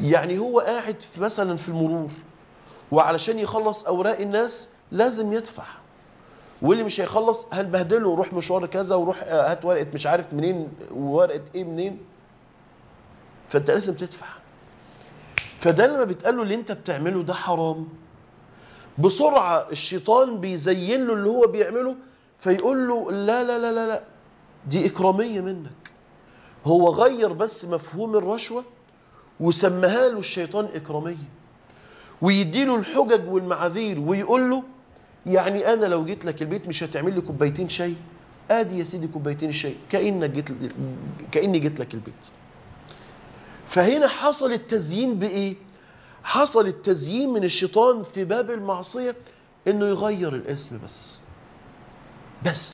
يعني هو قاعد في مثلا في المرور وعلشان يخلص اوراق الناس لازم يدفع واللي مش هيخلص هنبهدله روح مشوار كذا وروح آه، هات ورقه مش عارف منين وورقه ايه منين فانت لازم تدفع فده لما بيتقال له اللي انت بتعمله ده حرام بسرعه الشيطان بيزين له اللي هو بيعمله فيقول له لا لا لا لا لا دي اكراميه منك هو غير بس مفهوم الرشوه وسماها له الشيطان اكراميه ويديله الحجج والمعاذير ويقول له يعني انا لو جيت لك البيت مش هتعمل لي كوبايتين شاي ادي يا سيدي كوبايتين الشاي كانك جيت كاني جيت لك البيت فهنا حصل التزيين بايه حصل التزيين من الشيطان في باب المعصيه انه يغير الاسم بس بس